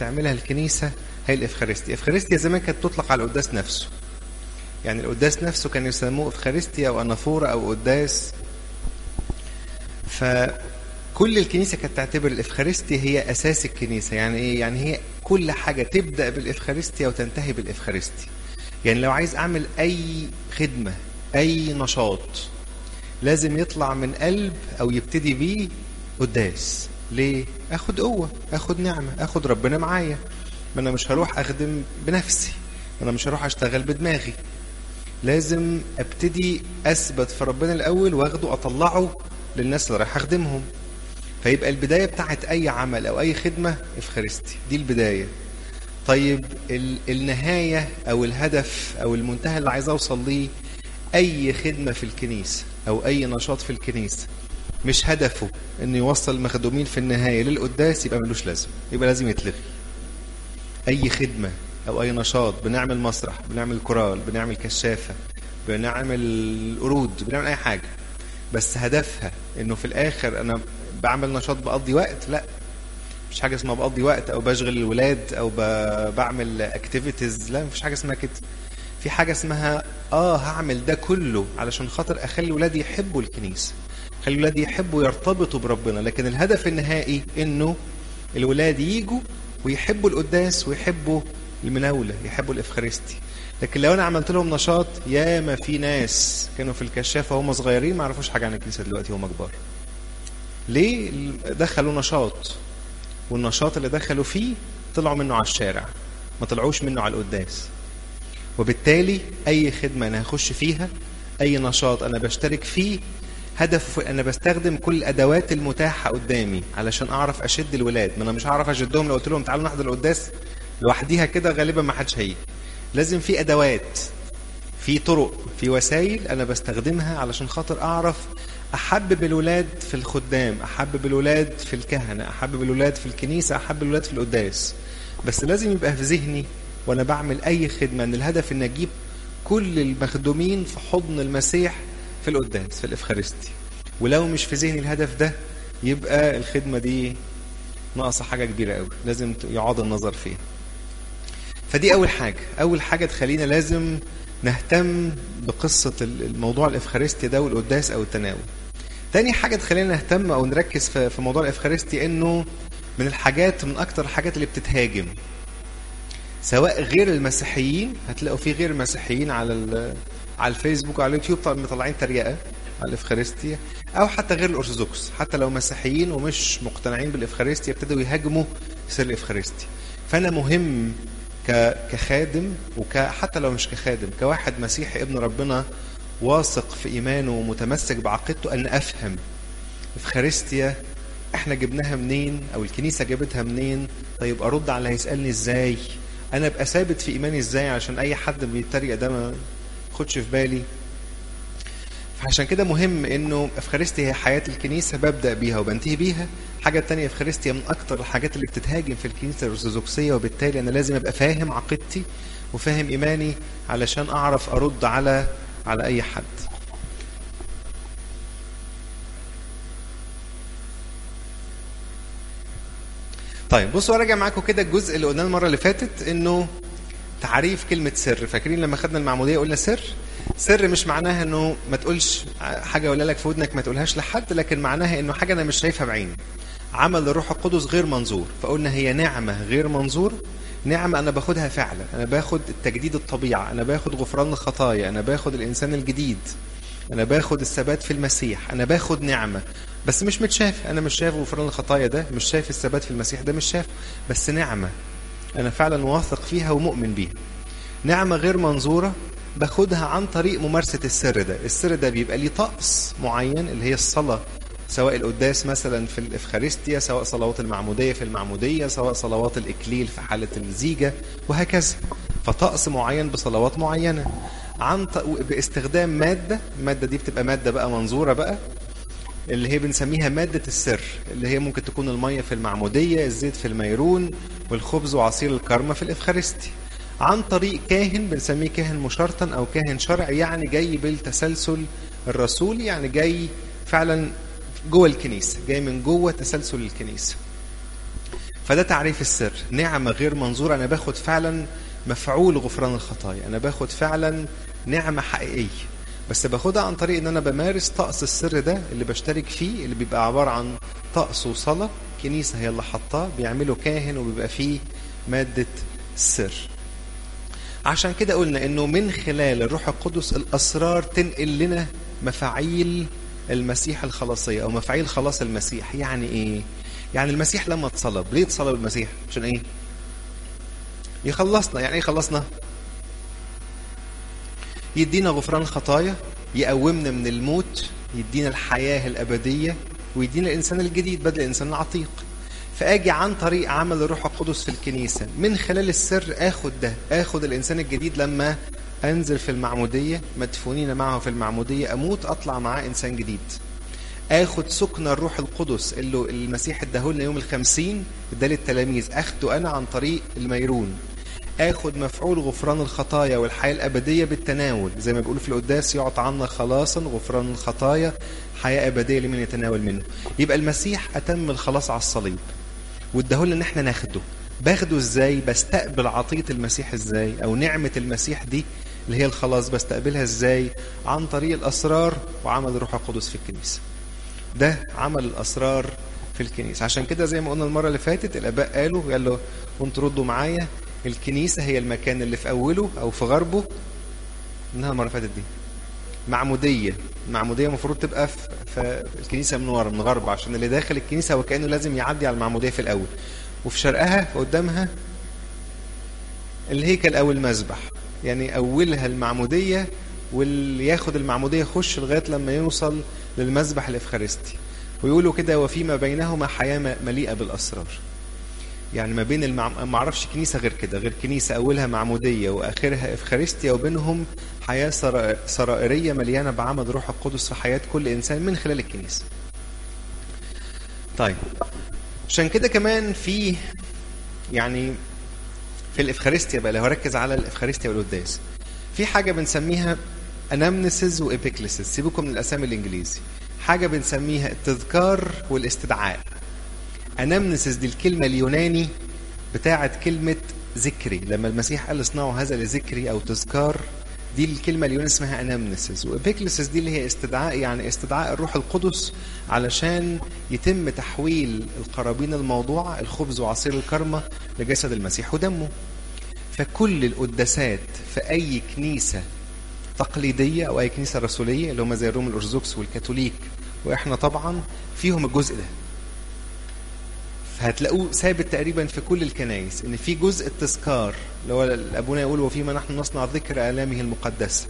تعملها الكنيسة هي الإفخارستيا الإفخارستيا زمان كانت تطلق على القداس نفسه يعني القداس نفسه كانوا يسموه إفخارستيا أو أنافورة أو قداس فكل الكنيسة كانت تعتبر الإفخارستيا هي أساس الكنيسة يعني إيه؟ يعني هي كل حاجة تبدأ بالإفخارستيا وتنتهي بالإفخارستيا يعني لو عايز أعمل أي خدمة أي نشاط لازم يطلع من قلب أو يبتدي بيه قداس ليه؟ اخد قوه اخد نعمه اخد ربنا معايا ما انا مش هروح اخدم بنفسي ما انا مش هروح اشتغل بدماغي لازم ابتدي اثبت في ربنا الاول واخده اطلعه للناس اللي رايح اخدمهم فيبقى البدايه بتاعت اي عمل او اي خدمه افخارستي دي البدايه طيب ال- النهايه او الهدف او المنتهى اللي عايز اوصل ليه اي خدمه في الكنيسه او اي نشاط في الكنيسه مش هدفه انه يوصل المخدومين في النهايه للقداس يبقى ملوش لازمه يبقى لازم يتلغي اي خدمه او اي نشاط بنعمل مسرح بنعمل كورال بنعمل كشافه بنعمل قرود بنعمل اي حاجه بس هدفها انه في الاخر انا بعمل نشاط بقضي وقت لا مش حاجه اسمها بقضي وقت او بشغل الولاد او ب- بعمل اكتيفيتيز لا مفيش حاجه اسمها كده في حاجه اسمها اه هعمل ده كله علشان خاطر اخلي ولادي يحبوا الكنيسه خلي الولاد يحبوا يرتبطوا بربنا لكن الهدف النهائي انه الولاد يجوا ويحبوا القداس ويحبوا المناولة يحبوا الإفخارستي لكن لو أنا عملت لهم نشاط ياما في ناس كانوا في الكشافة وهم صغيرين ما يعرفوش حاجة عن الكنيسة دلوقتي وهم كبار ليه دخلوا نشاط والنشاط اللي دخلوا فيه طلعوا منه على الشارع ما طلعوش منه على القداس وبالتالي أي خدمة أنا هخش فيها أي نشاط أنا بشترك فيه هدفه انا بستخدم كل الادوات المتاحه قدامي علشان اعرف اشد الولاد ما انا مش هعرف اشدهم لو قلت لهم تعالوا نحضر القداس لوحديها كده غالبا ما حدش هيجي لازم في ادوات في طرق في وسائل انا بستخدمها علشان خاطر اعرف احبب الولاد في الخدام احبب الولاد في الكهنه احبب الولاد في الكنيسه احبب الولاد في القداس بس لازم يبقى في ذهني وانا بعمل اي خدمه ان الهدف ان اجيب كل المخدومين في حضن المسيح في القداس في الافخارستي ولو مش في ذهني الهدف ده يبقى الخدمه دي ناقصه حاجه كبيره قوي لازم يعاد النظر فيها فدي اول حاجه اول حاجه تخلينا لازم نهتم بقصه الموضوع الافخارستي ده والقداس او التناول تاني حاجه تخلينا نهتم او نركز في موضوع الافخارستي انه من الحاجات من اكتر الحاجات اللي بتتهاجم سواء غير المسيحيين هتلاقوا في غير المسيحيين على على الفيسبوك وعلى اليوتيوب طبعا مطلعين تريقه على الافخارستيا او حتى غير الارثوذكس حتى لو مسيحيين ومش مقتنعين بالافخارستيا ابتدوا يهاجموا سر الافخارستيا فانا مهم كخادم وحتى لو مش كخادم كواحد مسيحي ابن ربنا واثق في ايمانه ومتمسك بعقيدته ان افهم افخارستيا احنا جبناها منين او الكنيسه جابتها منين طيب ارد على اللي هيسالني ازاي انا ابقى ثابت في ايماني ازاي عشان اي حد بيتريق ده ما خدش في بالي فعشان كده مهم انه افخارستيا هي حياه الكنيسه ببدا بيها وبنتهي بيها الحاجه الثانيه افخارستيا من اكتر الحاجات اللي بتتهاجم في الكنيسه الارثوذكسيه وبالتالي انا لازم ابقى فاهم عقيدتي وفاهم ايماني علشان اعرف ارد على على اي حد طيب بصوا راجع معاكم كده الجزء اللي قلناه المره اللي فاتت انه تعريف كلمة سر فاكرين لما خدنا المعمودية قلنا سر سر مش معناها انه ما تقولش حاجة ولا لك في ودنك ما تقولهاش لحد لكن معناها انه حاجة انا مش شايفها بعيني عمل الروح القدس غير منظور فقلنا هي نعمة غير منظور نعمة أنا باخدها فعلا أنا باخد التجديد الطبيعة أنا باخد غفران الخطايا أنا باخد الإنسان الجديد أنا باخد الثبات في المسيح أنا باخد نعمة بس مش متشاف أنا مش شايف غفران الخطايا ده مش شايف الثبات في المسيح ده مش شايف بس نعمة أنا فعلا واثق فيها ومؤمن بيها نعمة غير منظورة باخدها عن طريق ممارسة السر ده السر ده بيبقى ليه طقس معين اللي هي الصلاة سواء القداس مثلا في الإفخارستيا سواء صلوات المعمودية في المعمودية سواء صلوات الإكليل في حالة الزيجة وهكذا فطقس معين بصلوات معينة عن ط... باستخدام مادة المادة دي بتبقى مادة بقى منظورة بقى اللي هي بنسميها مادة السر اللي هي ممكن تكون المية في المعمودية الزيت في الميرون والخبز وعصير الكرمة في الإفخارستي عن طريق كاهن بنسميه كاهن مشرطن أو كاهن شرعي يعني جاي بالتسلسل الرسولي يعني جاي فعلا جوه الكنيسة جاي من جوه تسلسل الكنيسة فده تعريف السر نعمة غير منظورة أنا باخد فعلا مفعول غفران الخطايا أنا باخد فعلا نعمة حقيقية بس باخدها عن طريق ان انا بمارس طقس السر ده اللي بشترك فيه اللي بيبقى عبارة عن طقس وصلاة كنيسة هي اللي حطاه بيعمله كاهن وبيبقى فيه مادة السر عشان كده قلنا انه من خلال الروح القدس الاسرار تنقل لنا مفاعيل المسيح الخلاصية او مفاعيل خلاص المسيح يعني ايه يعني المسيح لما اتصلب ليه اتصلب المسيح عشان ايه يخلصنا يعني ايه خلصنا يدينا غفران خطايا يقومنا من الموت يدينا الحياة الأبدية ويدينا الإنسان الجديد بدل الإنسان العتيق فاجي عن طريق عمل الروح القدس في الكنيسه من خلال السر اخد ده اخد الانسان الجديد لما انزل في المعموديه مدفونين معه في المعموديه اموت اطلع معاه انسان جديد اخد سكن الروح القدس اللي المسيح اداهولنا يوم الخمسين ده للتلاميذ اخده انا عن طريق الميرون اخد مفعول غفران الخطايا والحياه الابديه بالتناول زي ما بيقولوا في القداس يعطى عنا خلاصا غفران الخطايا حياه ابديه لمن يتناول منه يبقى المسيح اتم الخلاص على الصليب واداهولنا ان احنا ناخده باخده ازاي بستقبل عطيه المسيح ازاي او نعمه المسيح دي اللي هي الخلاص بستقبلها ازاي عن طريق الاسرار وعمل الروح القدس في الكنيسه ده عمل الاسرار في الكنيسه عشان كده زي ما قلنا المره اللي فاتت الاباء قالوا قال له وانتوا ردوا معايا الكنيسه هي المكان اللي في اوله او في غربه انها المره اللي فاتت دي معموديه المعموديه المفروض تبقى في, في الكنيسه من ورا من غرب عشان اللي داخل الكنيسه وكانه لازم يعدي على المعموديه في الاول وفي شرقها قدامها الهيكل او المذبح يعني اولها المعموديه واللي ياخد المعموديه يخش لغايه لما يوصل للمذبح الافخارستي ويقولوا كده وفيما بينهما حياه مليئه بالاسرار يعني ما بين المع... ما اعرفش كنيسه غير كده غير كنيسه اولها معموديه واخرها افخارستيا وبينهم حياه سر... سرائريه مليانه بعمل روح القدس في حياه كل انسان من خلال الكنيسه. طيب عشان كده كمان في يعني في الافخارستيا بقى لو هركز على الافخارستيا والقداس في حاجه بنسميها انامنسز وابيكليسز سيبوكم من الاسامي الانجليزي حاجه بنسميها التذكار والاستدعاء انامنسز دي الكلمه اليوناني بتاعت كلمه ذكري لما المسيح قال اصنعوا هذا لذكري او تذكار دي الكلمه اليونانيه اسمها انامنسز وابيكليسز دي اللي هي استدعاء يعني استدعاء الروح القدس علشان يتم تحويل القرابين الموضوعه الخبز وعصير الكرمه لجسد المسيح ودمه فكل القداسات في اي كنيسه تقليديه او اي كنيسه رسوليه اللي هم زي الروم الارثوذكس والكاثوليك واحنا طبعا فيهم الجزء ده هتلاقوه ثابت تقريبا في كل الكنائس ان في جزء التذكار اللي هو ابونا يقول وفيما نحن نصنع ذكر الامه المقدسه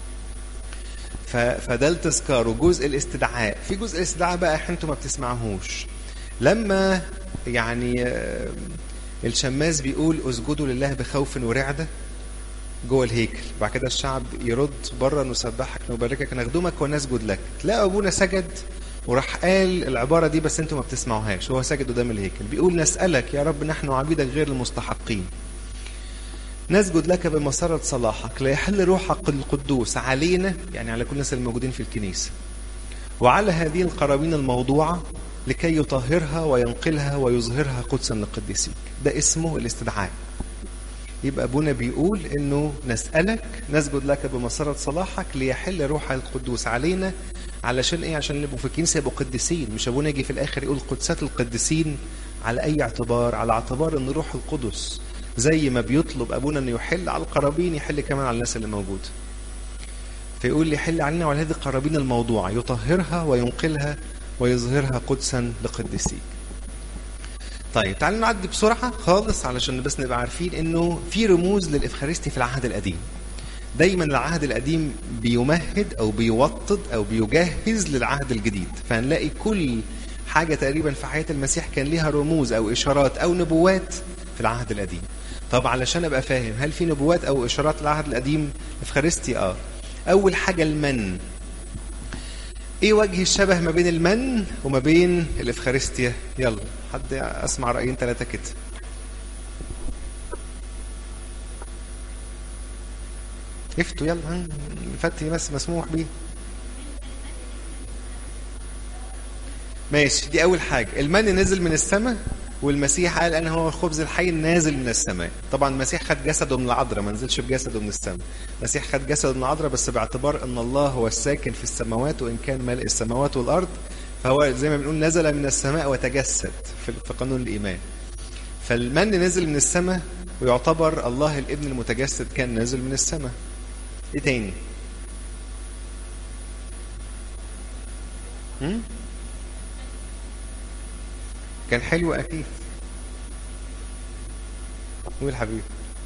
فده التذكار وجزء الاستدعاء في جزء الاستدعاء بقى انتوا ما بتسمعوهوش لما يعني الشماس بيقول اسجدوا لله بخوف ورعده جوه الهيكل بعد كده الشعب يرد بره نسبحك نباركك نخدمك ونسجد لك تلاقوا ابونا سجد وراح قال العباره دي بس انتوا ما بتسمعوهاش هو ساجد قدام الهيكل بيقول نسالك يا رب نحن عبيدك غير المستحقين نسجد لك بمسرة صلاحك ليحل روحك القدوس علينا يعني على كل الناس الموجودين في الكنيسة وعلى هذه القرابين الموضوعة لكي يطهرها وينقلها ويظهرها قدسا لقديسيك ده اسمه الاستدعاء يبقى ابونا بيقول انه نسالك نسجد لك بمسرة صلاحك ليحل روح القدوس علينا علشان ايه عشان نبقوا في الكنيسه يبقوا قديسين مش ابونا يجي في الاخر يقول قدسات القديسين على اي اعتبار على اعتبار ان روح القدس زي ما بيطلب ابونا انه يحل على القرابين يحل كمان على الناس اللي موجوده فيقول يحل علينا وعلى هذه القرابين الموضوعه يطهرها وينقلها ويظهرها قدسا لقديسيك طيب تعالوا نعدي بسرعه خالص علشان بس نبقى عارفين انه في رموز للافخارستي في العهد القديم دايما العهد القديم بيمهد او بيوطد او بيجهز للعهد الجديد فهنلاقي كل حاجة تقريبا في حياة المسيح كان ليها رموز او اشارات او نبوات في العهد القديم طب علشان ابقى فاهم هل في نبوات او اشارات العهد القديم افخارستي اه اول حاجة المن ايه وجه الشبه ما بين المن وما بين الافخارستيا يلا حد اسمع رايين ثلاثة كده افتوا يلا فتي بس مسموح بيه ماشي دي اول حاجه المن نزل من السماء والمسيح قال انا هو الخبز الحي النازل من السماء طبعا المسيح خد جسده من العذراء ما نزلش بجسده من السماء المسيح خد جسده من العذراء بس باعتبار ان الله هو الساكن في السماوات وان كان ملء السماوات والارض فهو زي ما بنقول نزل من السماء وتجسد في قانون الايمان فالمن نزل من السماء ويعتبر الله الابن المتجسد كان نازل من السماء ايه تاني هم؟ كان حلو اكيد قول حبيبي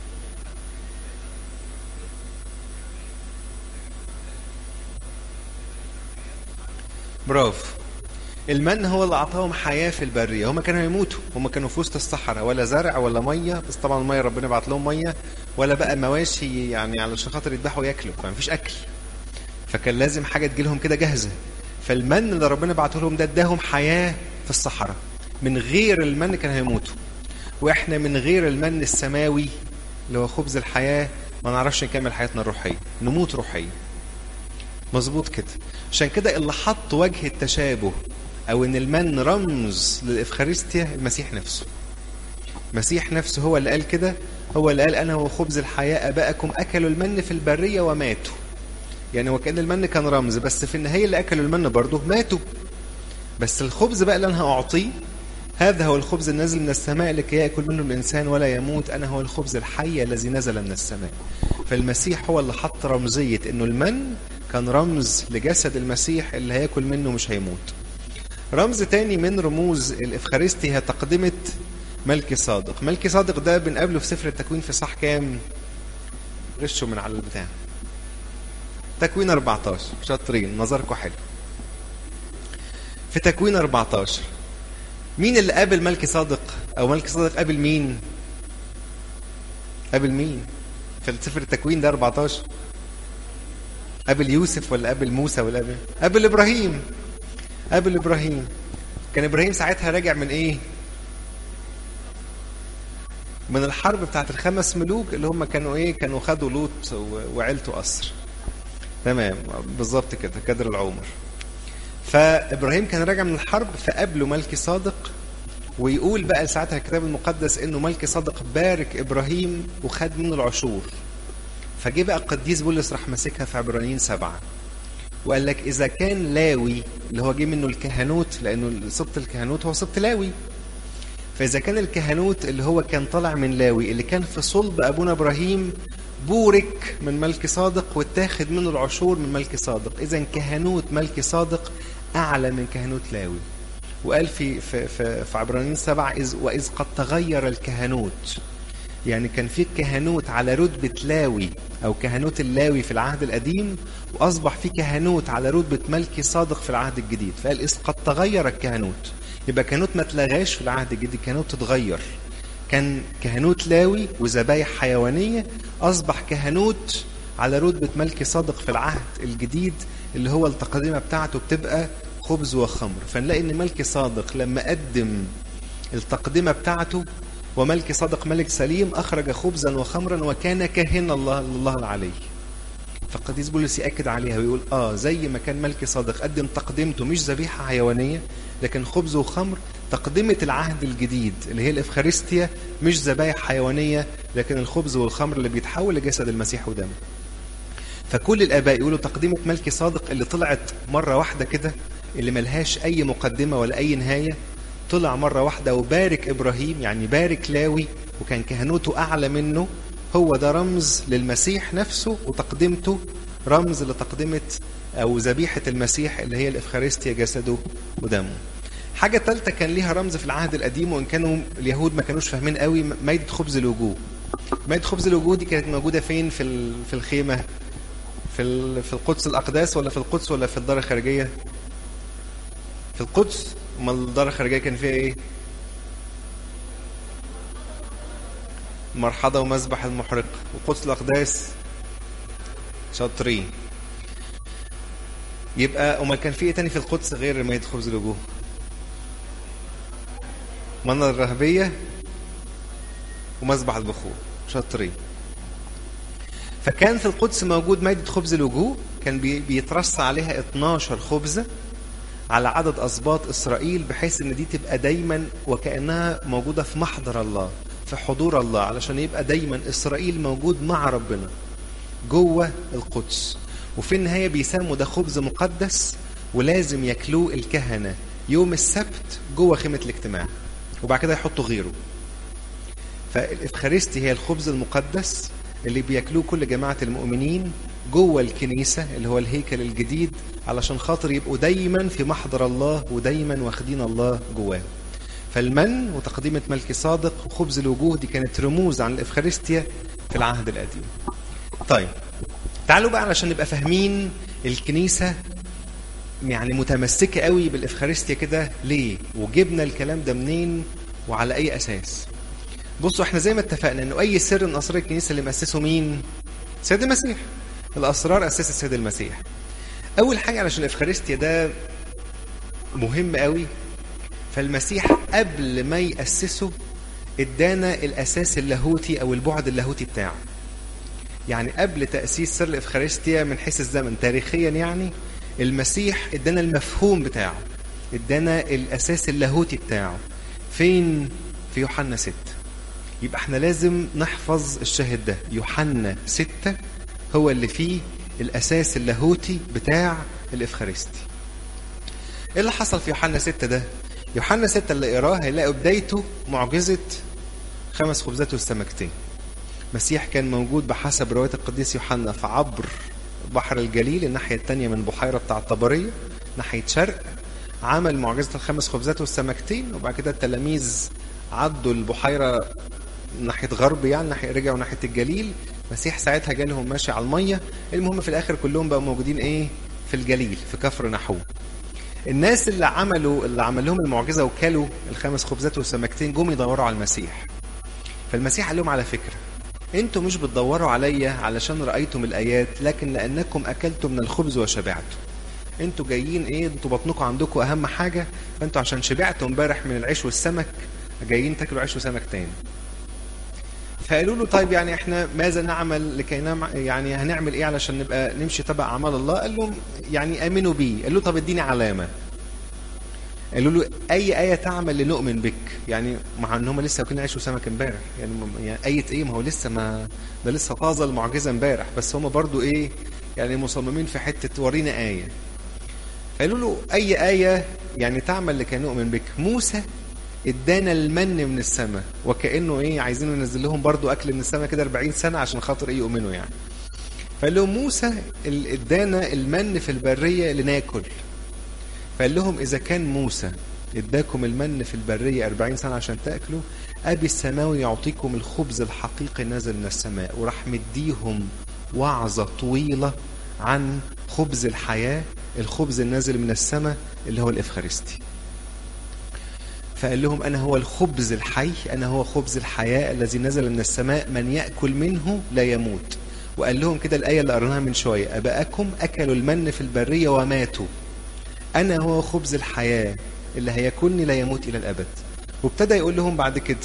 برافو المن هو اللي اعطاهم حياه في البريه هم كانوا يموتوا هم كانوا في وسط الصحراء ولا زرع ولا ميه بس طبعا الميه ربنا بعت لهم ميه ولا بقى مواشي يعني علشان خاطر يذبحوا وياكلوا فما فيش اكل فكان لازم حاجه تجيلهم كده جاهزه فالمن اللي ربنا بعته لهم ده اداهم حياه في الصحراء من غير المن كانوا هيموتوا واحنا من غير المن السماوي اللي هو خبز الحياه ما نعرفش نكمل حياتنا الروحيه نموت روحيا مظبوط كده عشان كده اللي حط وجه التشابه او ان المن رمز للافخارستيا المسيح نفسه المسيح نفسه هو اللي قال كده هو اللي قال انا هو خبز الحياه ابائكم اكلوا المن في البريه وماتوا يعني هو كان المن كان رمز بس في النهايه اللي اكلوا المن برضه ماتوا بس الخبز بقى اللي انا هاعطيه هذا هو الخبز النازل من السماء لكي ياكل منه الانسان ولا يموت انا هو الخبز الحي الذي نزل من السماء فالمسيح هو اللي حط رمزيه انه المن كان رمز لجسد المسيح اللي هياكل منه مش هيموت رمز تاني من رموز الافخارستي هي تقدمه ملكي صادق ملكي صادق ده بنقابله في سفر التكوين في صح كام غشوا من على البتاع تكوين 14 شاطرين نظركم حلو في تكوين 14 مين اللي قابل ملكي صادق او ملكي صادق قابل مين قابل مين في سفر التكوين ده 14 قابل يوسف ولا قابل موسى ولا قابل قابل ابراهيم قابل ابراهيم كان ابراهيم ساعتها راجع من ايه من الحرب بتاعت الخمس ملوك اللي هم كانوا ايه كانوا خدوا لوط وعيلته اسر تمام بالظبط كده كدر العمر فابراهيم كان راجع من الحرب فقابله ملكي صادق ويقول بقى ساعتها الكتاب المقدس انه ملكي صادق بارك ابراهيم وخد منه العشور فجه بقى القديس بولس راح ماسكها في عبرانيين سبعه وقال لك اذا كان لاوي اللي هو جه منه الكهنوت لانه سبط الكهنوت هو سبط لاوي فاذا كان الكهنوت اللي هو كان طالع من لاوي اللي كان في صلب ابونا ابراهيم بورك من ملك صادق واتاخد منه العشور من ملك صادق اذا كهنوت ملك صادق اعلى من كهنوت لاوي وقال في في في, في عبرانيين سبعة إذ وإذ قد تغير الكهنوت يعني كان في كهنوت على رتبة لاوي أو كهنوت اللاوي في العهد القديم وأصبح في كهنوت على رتبة ملكي صادق في العهد الجديد فقال إذ قد تغير الكهنوت يبقى كهنوت ما تلغاش في العهد الجديد كهنوت تتغير كان كهنوت لاوي وذبايح حيوانية أصبح كهنوت على رتبة ملكي صادق في العهد الجديد اللي هو التقدمة بتاعته بتبقى خبز وخمر فنلاقي ان ملكي صادق لما قدم التقدمة بتاعته وملكي صادق ملك سليم أخرج خبزا وخمرا وكان كاهنا الله لله العلي فالقديس بولس يأكد عليها ويقول آه زي ما كان ملكي صادق قدم تقدمته مش ذبيحة حيوانية لكن خبز وخمر تقدمة العهد الجديد اللي هي الإفخارستيا مش ذبايح حيوانية لكن الخبز والخمر اللي بيتحول لجسد المسيح ودمه فكل الآباء يقولوا تقدمة ملكي صادق اللي طلعت مرة واحدة كده اللي ملهاش أي مقدمة ولا أي نهاية طلع مرة واحدة وبارك إبراهيم يعني بارك لاوي وكان كهنوته أعلى منه هو ده رمز للمسيح نفسه وتقدمته رمز لتقدمة أو ذبيحة المسيح اللي هي الإفخارستيا جسده ودمه حاجة ثالثة كان ليها رمز في العهد القديم وإن كانوا اليهود ما كانوش فاهمين قوي مائدة خبز الوجوه مائدة خبز الوجوه دي كانت موجودة فين في في الخيمة في في القدس الأقداس ولا في القدس ولا في الدار الخارجية في القدس امال الدار الخارجيه كان فيها ايه مرحضة ومذبح المحرق وقدس الأقداس شاطرين يبقى امال كان في ايه تاني في القدس غير مائدة خبز الوجوه منى الرهبية ومذبح البخور شاطرين فكان في القدس موجود مائدة خبز الوجوه كان بيترص عليها 12 خبزة على عدد اسباط اسرائيل بحيث ان دي تبقى دايما وكانها موجوده في محضر الله في حضور الله علشان يبقى دايما اسرائيل موجود مع ربنا جوه القدس وفي النهايه بيسموا ده خبز مقدس ولازم ياكلوه الكهنه يوم السبت جوه خيمه الاجتماع وبعد كده يحطوا غيره فالافخارستي هي الخبز المقدس اللي بياكلوه كل جماعه المؤمنين جوه الكنيسه اللي هو الهيكل الجديد علشان خاطر يبقوا دايما في محضر الله ودايما واخدين الله جواه فالمن وتقديمة ملك صادق وخبز الوجوه دي كانت رموز عن الإفخارستيا في العهد القديم طيب تعالوا بقى علشان نبقى فاهمين الكنيسة يعني متمسكة قوي بالإفخارستيا كده ليه وجبنا الكلام ده منين وعلى أي أساس بصوا احنا زي ما اتفقنا انه اي سر من اسرار الكنيسه اللي مؤسسه مين؟ سيد المسيح. الاسرار اساس السيد المسيح. اول حاجه علشان الافخارستيا ده مهم قوي فالمسيح قبل ما يأسسه ادانا الاساس اللاهوتي او البعد اللاهوتي بتاعه. يعني قبل تأسيس سر الافخارستيا من حيث الزمن تاريخيا يعني المسيح ادانا المفهوم بتاعه. ادانا الاساس اللاهوتي بتاعه. فين؟ في يوحنا 6. يبقى احنا لازم نحفظ الشاهد ده يوحنا ستة هو اللي فيه الأساس اللاهوتي بتاع الإفخارستي ايه اللي حصل في يوحنا ستة ده يوحنا ستة اللي قراه هيلاقوا بدايته معجزة خمس خبزات والسمكتين مسيح كان موجود بحسب رواية القديس يوحنا في عبر بحر الجليل الناحية التانية من بحيرة بتاع الطبرية ناحية شرق عمل معجزة الخمس خبزات والسمكتين وبعد كده التلاميذ عدوا البحيرة ناحية غرب يعني ناحية رجعوا ناحية الجليل مسيح ساعتها جالهم ماشي على المية المهم في الآخر كلهم بقوا موجودين إيه في الجليل في كفر نحوم الناس اللي عملوا اللي عمل لهم المعجزة وكلوا الخمس خبزات والسمكتين جم يدوروا على المسيح فالمسيح قال لهم على فكرة انتوا مش بتدوروا عليا علشان رأيتم الآيات لكن لأنكم أكلتم من الخبز وشبعتم انتوا جايين ايه انتوا بطنكم عندكم اهم حاجه فانتوا عشان شبعتوا امبارح من العيش والسمك جايين تاكلوا عيش وسمك تاني فقالوا له طيب يعني احنا ماذا نعمل لكي نعمل يعني هنعمل ايه علشان نبقى نمشي تبع اعمال الله قال لهم يعني امنوا بي قال له طب اديني علامه قالوا له اي ايه تعمل لنؤمن بك يعني مع ان هم لسه واكلين عيش وسمك امبارح يعني, يعني ايه ايه ما هو لسه ما ده لسه طازه المعجزه امبارح بس هم برضو ايه يعني مصممين في حته ورينا ايه قالوا له اي ايه يعني تعمل لكي نؤمن بك موسى ادانا المن من السماء وكانه ايه عايزين ننزل لهم برضو اكل من السماء كده 40 سنه عشان خاطر ايه يؤمنوا يعني فقال لهم موسى ادانا المن في البريه لناكل فقال لهم اذا كان موسى اداكم المن في البريه 40 سنه عشان تاكلوا ابي السماوي يعطيكم الخبز الحقيقي نازل من السماء وراح مديهم وعظه طويله عن خبز الحياه الخبز النازل من السماء اللي هو الافخارستي فقال لهم أنا هو الخبز الحي أنا هو خبز الحياة الذي نزل من السماء من يأكل منه لا يموت وقال لهم كده الآية اللي قرناها من شوية أباءكم أكلوا المن في البرية وماتوا أنا هو خبز الحياة اللي هياكلني لا يموت إلى الأبد وابتدى يقول لهم بعد كده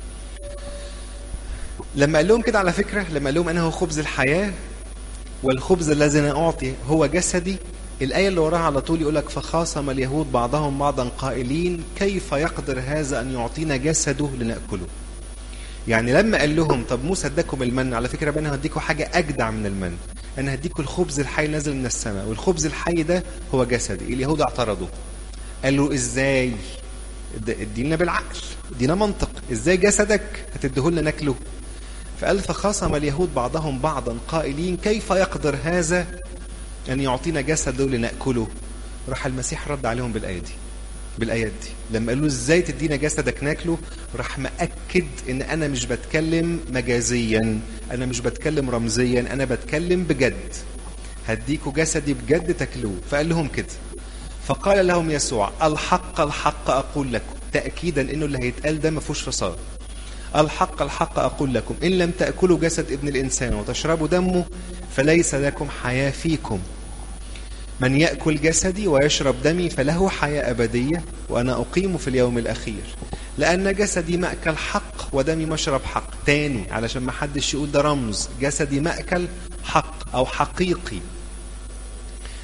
لما قال لهم كده على فكرة لما قال لهم أنا هو خبز الحياة والخبز الذي أنا أعطي هو جسدي الآية اللي وراها على طول يقول لك فخاصم اليهود بعضهم بعضا قائلين كيف يقدر هذا أن يعطينا جسده لنأكله يعني لما قال لهم طب موسى اداكم المن على فكرة أنا هديكم حاجة أجدع من المن أنا هديكم الخبز الحي نازل من السماء والخبز الحي ده هو جسدي اليهود اعترضوا قالوا إزاي ادينا بالعقل ادينا منطق ازاي جسدك هتديهولنا ناكله فقال فخاصم اليهود بعضهم بعضا قائلين كيف يقدر هذا أن يعطينا جسده لنأكله راح المسيح رد عليهم بالآية دي بالآيات دي لما قال له ازاي تدينا جسدك ناكله راح مأكد ان انا مش بتكلم مجازيا انا مش بتكلم رمزيا انا بتكلم بجد هديكوا جسدي بجد تاكلوه فقال لهم كده فقال لهم يسوع الحق الحق اقول لكم تاكيدا انه اللي هيتقال ده ما فيهوش فصال الحق الحق اقول لكم ان لم تاكلوا جسد ابن الانسان وتشربوا دمه فليس لكم حياه فيكم من ياكل جسدي ويشرب دمي فله حياه ابديه وانا اقيم في اليوم الاخير لان جسدي ماكل حق ودمي مشرب حق تاني علشان ما حدش يقول ده رمز جسدي ماكل حق او حقيقي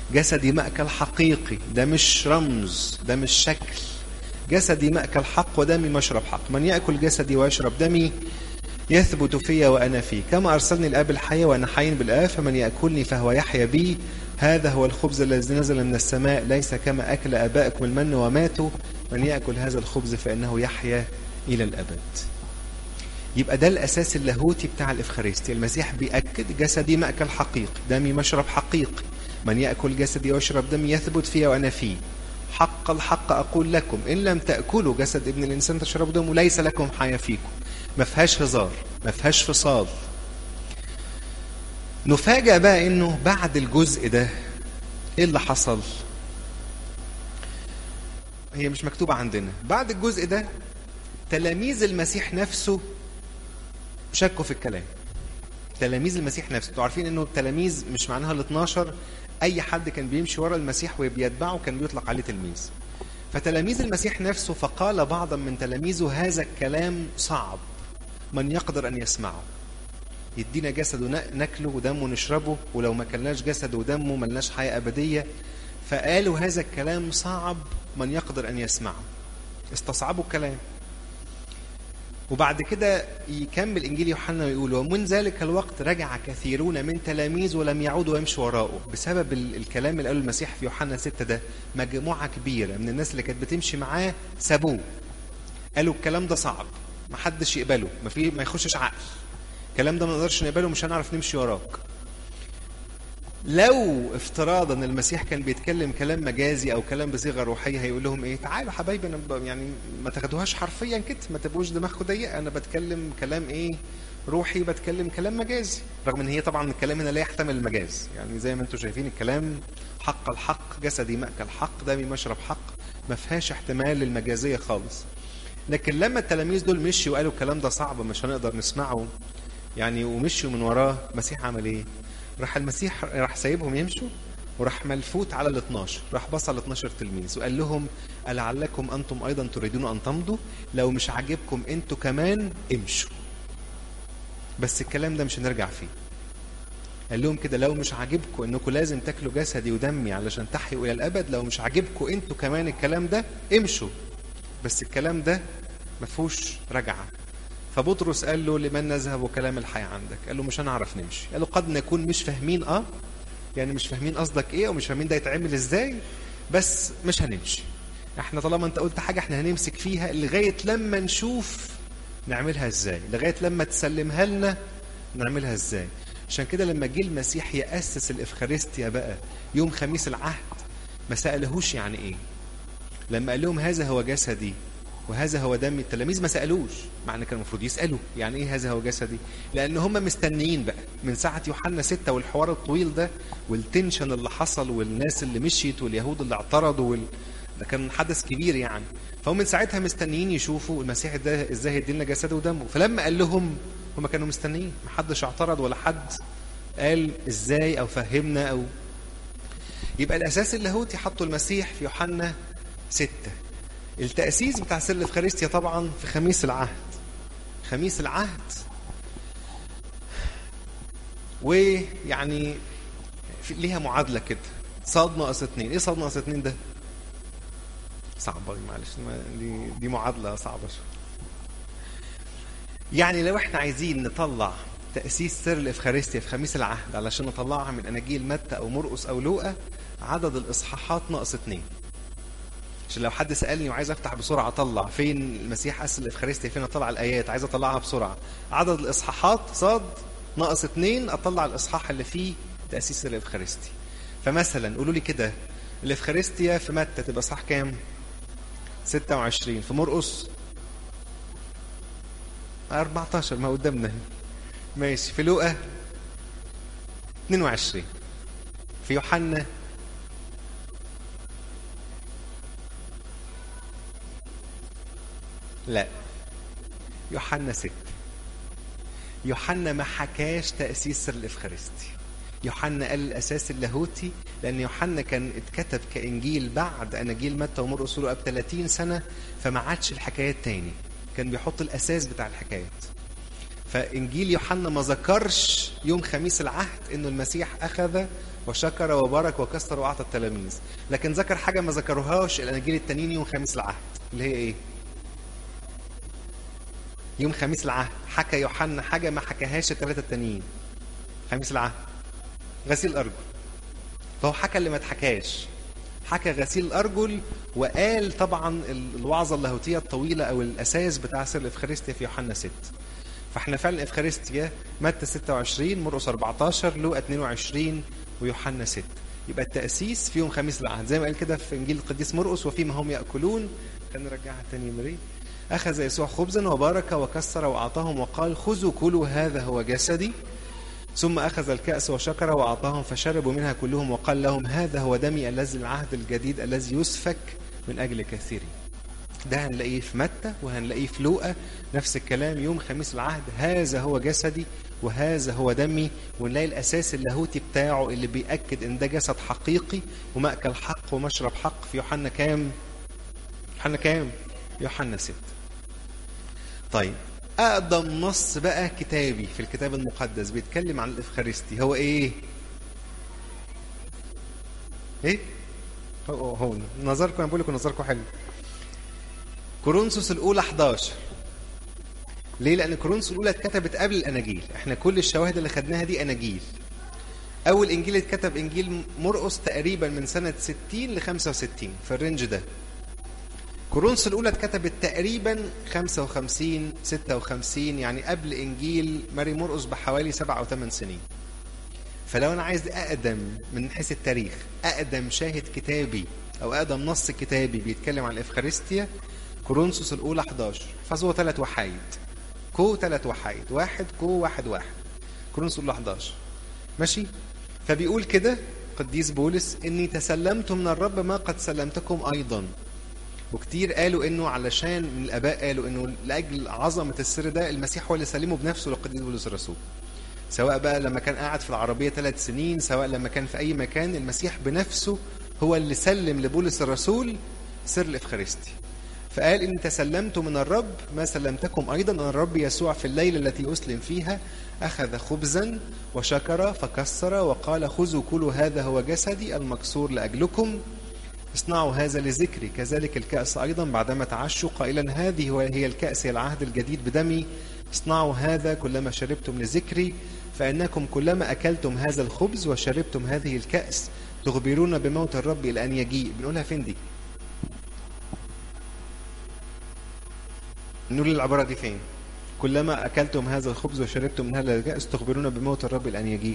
جسدي مأكل حقيقي ده مش رمز ده مش شكل جسدي مأكل حق ودمي مشرب حق من يأكل جسدي ويشرب دمي يثبت في وأنا فيه كما أرسلني الآب الحي وأنا حي بالآب فمن يأكلني فهو يحيا بي هذا هو الخبز الذي نزل من السماء ليس كما أكل آبائكم المن وماتوا من يأكل هذا الخبز فإنه يحيا إلى الأبد يبقى ده الأساس اللاهوتي بتاع الإفخارستي المسيح بيأكد جسدي مأكل حقيقي دمي مشرب حقيقي من يأكل جسدي ويشرب دمي يثبت فيه وأنا فيه حق الحق أقول لكم إن لم تأكلوا جسد ابن الإنسان تشربوا دمه ليس لكم حياة فيكم ما فيهاش هزار ما فيهاش فصال نفاجأ بقى إنه بعد الجزء ده إيه اللي حصل؟ هي مش مكتوبة عندنا بعد الجزء ده تلاميذ المسيح نفسه شكوا في الكلام تلاميذ المسيح نفسه انتوا عارفين انه التلاميذ مش معناها ال 12 اي حد كان بيمشي ورا المسيح وبيتبعه كان بيطلق عليه تلميذ فتلاميذ المسيح نفسه فقال بعضا من تلاميذه هذا الكلام صعب من يقدر ان يسمعه يدينا جسد ناكله ودمه نشربه ولو ما كلناش جسد ودمه ملناش حياه ابديه فقالوا هذا الكلام صعب من يقدر ان يسمعه استصعبوا الكلام وبعد كده يكمل انجيل يوحنا ويقول ومن ذلك الوقت رجع كثيرون من تلاميذ ولم يعودوا يمشوا وراءه بسبب الكلام اللي قاله المسيح في يوحنا 6 ده مجموعه كبيره من الناس اللي كانت بتمشي معاه سابوه قالوا الكلام ده صعب ما حدش يقبله ما في ما يخشش عقل الكلام ده ما نقدرش نقبله مش هنعرف نمشي وراك لو افتراضا المسيح كان بيتكلم كلام مجازي او كلام بصيغه روحيه هيقول لهم ايه تعالوا حبايبي انا يعني ما تاخدوهاش حرفيا كده ما تبقوش دماغكم ضيقه انا بتكلم كلام ايه روحي بتكلم كلام مجازي رغم ان هي طبعا الكلام هنا لا يحتمل المجاز يعني زي ما انتم شايفين الكلام حق الحق جسدي مأكل حق دمي مشرب حق ما فيهاش احتمال للمجازيه خالص لكن لما التلاميذ دول مشوا وقالوا الكلام ده صعب مش هنقدر نسمعه يعني ومشوا من وراه المسيح عمل ايه راح المسيح راح سايبهم يمشوا وراح ملفوت على ال 12 راح بص على ال 12 تلميذ وقال لهم ألعلكم أنتم أيضا تريدون أن تمضوا لو مش عاجبكم أنتوا كمان امشوا بس الكلام ده مش هنرجع فيه قال لهم كده لو مش عاجبكم انكم لازم تاكلوا جسدي ودمي علشان تحيوا الى الابد لو مش عاجبكم انتوا كمان الكلام ده امشوا بس الكلام ده ما فيهوش رجعه فبطرس قال له لمن نذهب وكلام الحياة عندك قال له مش هنعرف نمشي قال له قد نكون مش فاهمين اه يعني مش فاهمين قصدك ايه ومش فاهمين ده يتعمل ازاي بس مش هنمشي احنا طالما انت قلت حاجة احنا هنمسك فيها لغاية لما نشوف نعملها ازاي لغاية لما تسلمها لنا نعملها ازاي عشان كده لما جه المسيح يأسس الإفخارستيا بقى يوم خميس العهد ما سألهوش يعني ايه لما قال لهم هذا هو جسدي وهذا هو دم التلاميذ ما سالوش مع ان كان المفروض يسالوا يعني ايه هذا هو جسدي لان هم مستنيين بقى من ساعه يوحنا ستة والحوار الطويل ده والتنشن اللي حصل والناس اللي مشيت واليهود اللي اعترضوا وال... ده كان حدث كبير يعني فهم من ساعتها مستنيين يشوفوا المسيح ده ازاي هيدي لنا جسده ودمه فلما قال لهم هم كانوا مستنيين ما حدش اعترض ولا حد قال ازاي او فهمنا او يبقى الاساس اللاهوتي حطه المسيح في يوحنا ستة التأسيس بتاع سر الإفخارستيا طبعا في خميس العهد خميس العهد ويعني ليها معادلة كده صاد ناقص اتنين ايه صاد ناقص اتنين ده صعبة معلش دي دي معادلة صعبة شوية يعني لو احنا عايزين نطلع تأسيس سر الإفخارستيا في خميس العهد علشان نطلعها من أناجيل متى أو مرقس أو لوقا عدد الإصحاحات ناقص اتنين عشان لو حد سالني وعايز افتح بسرعه اطلع فين المسيح اسس الافخارستيا فين اطلع الايات عايز اطلعها بسرعه عدد الاصحاحات صاد ناقص اتنين اطلع الاصحاح اللي فيه تاسيس الافخارستي فمثلا قولوا لي كده الافخارستيا في متى تبقى صح كام 26 في مرقس 14 ما قدامنا ماشي في لوقا 22 في يوحنا لا يوحنا ستة يوحنا ما حكاش تأسيس سر الإفخارستي يوحنا قال الأساس اللاهوتي لأن يوحنا كان اتكتب كإنجيل بعد أناجيل متى ومرقس ولوقا ب 30 سنة فما عادش الحكايات تاني كان بيحط الأساس بتاع الحكايات فانجيل يوحنا ما ذكرش يوم خميس العهد انه المسيح اخذ وشكر وبارك وكسر واعطى التلاميذ لكن ذكر حاجه ما ذكروهاش الاناجيل التانيين يوم خميس العهد اللي هي ايه يوم خميس العهد حكى يوحنا حاجه ما حكاهاش الثلاثه التانيين خميس العهد غسيل الارجل فهو حكى اللي ما اتحكاش حكى غسيل الارجل وقال طبعا الوعظه اللاهوتيه الطويله او الاساس بتاع سر الافخارستيا في يوحنا 6 فاحنا فعلا الافخارستيا متى 26 مرقس 14 لوقا 22 ويوحنا 6 يبقى التاسيس في يوم خميس العهد زي ما قال كده في انجيل القديس مرقس وفيما هم ياكلون خلينا نرجعها تاني يا مريم اخذ يسوع خبزا وبارك وكسر واعطاهم وقال خذوا كلوا هذا هو جسدي ثم أخذ الكأس وشكر وأعطاهم فشربوا منها كلهم وقال لهم هذا هو دمي الذي العهد الجديد الذي يسفك من أجل كثيرين ده هنلاقيه في متى وهنلاقيه في لوقا نفس الكلام يوم خميس العهد هذا هو جسدي وهذا هو دمي ونلاقي الاساس اللاهوتي بتاعه اللي بيأكد ان ده جسد حقيقي ومأكل حق ومشرب حق في يوحنا كام؟ يوحنا كام؟ يوحنا 6 طيب أقدم نص بقى كتابي في الكتاب المقدس بيتكلم عن الإفخارستي هو إيه؟ إيه؟ هو هو نظركم أنا بقول لكم نظركم حلو. كورنثوس الأولى 11 ليه؟ لأن كورنثوس الأولى اتكتبت قبل الأناجيل، إحنا كل الشواهد اللي خدناها دي أناجيل. أول إنجيل اتكتب إنجيل مرقس تقريبا من سنة 60 ل 65 في الرينج ده. كورنثوس الأولى اتكتبت تقريبا 55 56 يعني قبل إنجيل ماري مرقس بحوالي سبع أو ثمان سنين. فلو أنا عايز أقدم من حيث التاريخ أقدم شاهد كتابي أو أقدم نص كتابي بيتكلم عن الإفخارستيا كورنثوس الأولى 11 فهو ثلاث وحايد كو ثلاث وحايد واحد كو واحد واحد كورنثوس الأولى 11 ماشي فبيقول كده قديس بولس إني تسلمت من الرب ما قد سلمتكم أيضا وكتير قالوا انه علشان من الاباء قالوا انه لاجل عظمه السر ده المسيح هو اللي سلمه بنفسه للقديس بولس الرسول سواء بقى لما كان قاعد في العربيه ثلاث سنين سواء لما كان في اي مكان المسيح بنفسه هو اللي سلم لبولس الرسول سر الافخارستي فقال ان تسلمت من الرب ما سلمتكم ايضا ان الرب يسوع في الليله التي اسلم فيها اخذ خبزا وشكر فكسر وقال خذوا كلوا هذا هو جسدي المكسور لاجلكم اصنعوا هذا لذكري كذلك الكأس أيضا بعدما تعشوا قائلا هذه هي الكأس هي العهد الجديد بدمي اصنعوا هذا كلما شربتم لذكري فإنكم كلما أكلتم هذا الخبز وشربتم هذه الكأس تخبرون بموت الرب إلى أن يجيء بنقولها فين دي نقول العبارة دي فين كلما أكلتم هذا الخبز وشربتم من هذا الكأس تخبرون بموت الرب إلى أن يجيء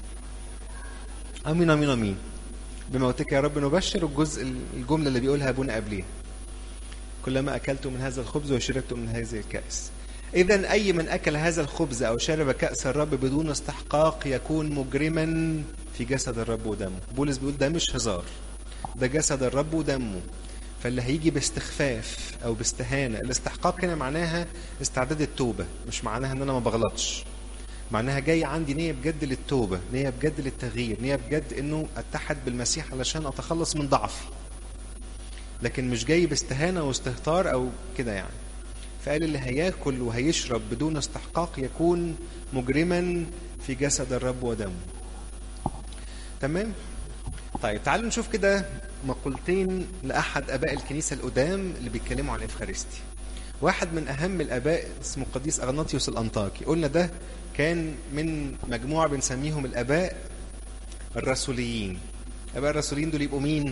أمين أمين أمين بموتك يا رب نبشر الجزء الجملة اللي بيقولها أبونا قبليها كلما أكلت من هذا الخبز وشربت من هذه الكأس إذا أي من أكل هذا الخبز أو شرب كأس الرب بدون استحقاق يكون مجرما في جسد الرب ودمه بولس بيقول ده مش هزار ده جسد الرب ودمه فاللي هيجي باستخفاف أو باستهانة الاستحقاق هنا معناها استعداد التوبة مش معناها إن أنا ما بغلطش معناها جاي عندي نية بجد للتوبة نية بجد للتغيير نية بجد انه اتحد بالمسيح علشان اتخلص من ضعفي لكن مش جاي باستهانة واستهتار او كده يعني فقال اللي هياكل وهيشرب بدون استحقاق يكون مجرما في جسد الرب ودمه تمام طيب تعالوا نشوف كده مقولتين لأحد أباء الكنيسة القدام اللي بيتكلموا عن الإفخارستي واحد من أهم الآباء اسمه القديس أغناطيوس الأنطاكي قلنا ده كان من مجموعة بنسميهم الآباء الرسوليين الآباء الرسوليين دول يبقوا مين؟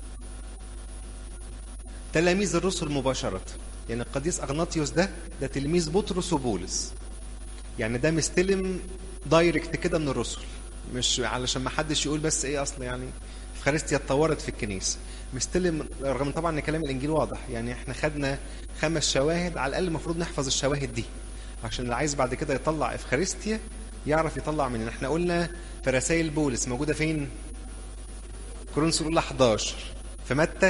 تلاميذ الرسل مباشرة يعني القديس أغناطيوس ده ده تلميذ بطرس وبولس يعني ده مستلم دايركت كده من الرسل مش علشان ما حدش يقول بس ايه اصل يعني الفخارستيا اتطورت في الكنيسه مستلم رغم طبعا ان كلام الانجيل واضح يعني احنا خدنا خمس شواهد على الاقل المفروض نحفظ الشواهد دي عشان اللي عايز بعد كده يطلع افخارستيا يعرف يطلع من احنا قلنا في رسائل بولس موجوده فين كورنثوس الاولى 11 في متى